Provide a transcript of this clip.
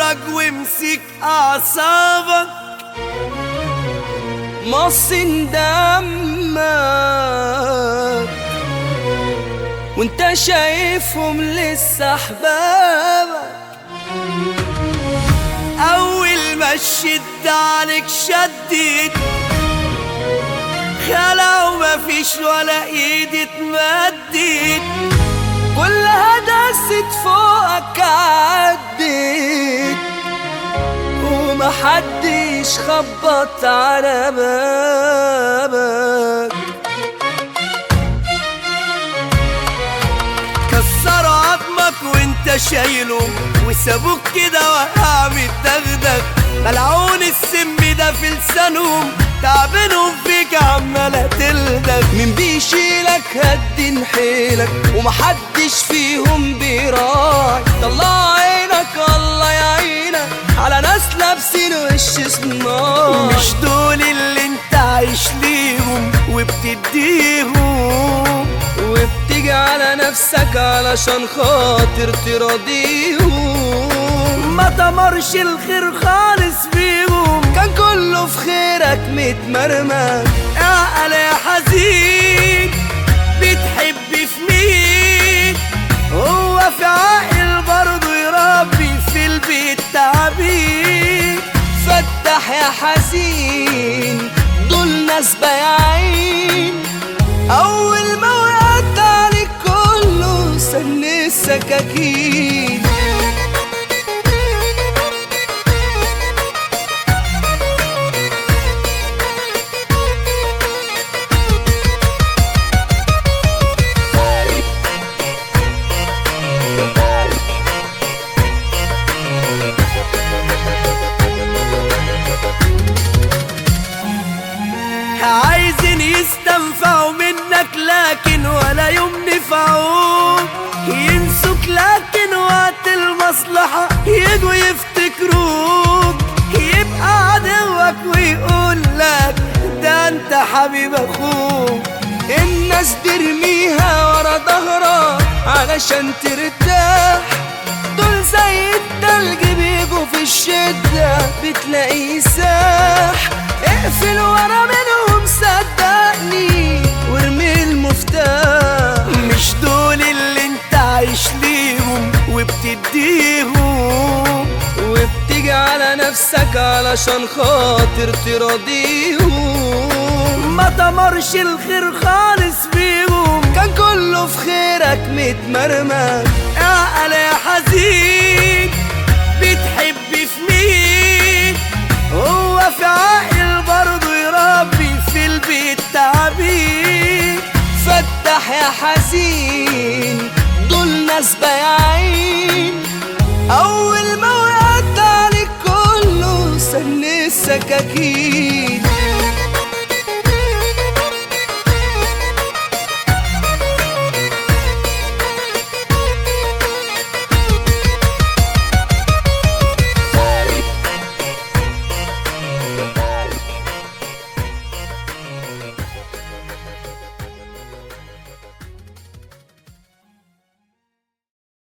اتفرج وامسك اعصابك مصن دمك وانت شايفهم لسه احبابك اول ما الشد عليك شدت خلا ومفيش ولا ايد اتمدت كلها دست فوقك عدت ومحدش خبط على بابك كسروا عظمك وانت شايلهم وسابوك كده وقع متدغدغ ملعون السم ده في لسانهم تعبانهم فيك عمالة تلدغ مين بيشيلك هد حيلك ومحدش فيهم بيراعي طلع عينك الله يعينك على ناس لابسين وش صناعي مش دول اللي انت عايش ليهم وبتديهم وبتيجي على نفسك علشان خاطر تراضيهم ما تمرش الخير خالص فيهم كان كله في خيرك متمرمك اعقل يا حزين بتحب في مين هو في عاقل برضه يربي في البيت تعبين فتح يا حزين دول ناس بايعين اول ما وقعت عليك كله سن السكاكين عايزين يستنفعوا منك لكن ولا يوم نفعوك ينسوك لكن وقت المصلحة يجوا يفتكروك يبقى عدوك ويقول لك ده انت حبيب اخوك الناس ترميها ورا ظهرك علشان ترتاح دول زي التلج بيجوا في الشدة بتلاقيه ساح اقفل ورا منهم صدقني وارمي المفتاح مش دول اللي انت عايش ليهم وبتديهم وبتيجي على نفسك علشان خاطر تراضيهم ما تمرش الخير خالص فيهم كان كله في خيرك متمرمك اعقل يا حزين بتحب في مين هو في عاقل برضه يربي في البيت تعبين فتح يا حزين دول ناس بايعين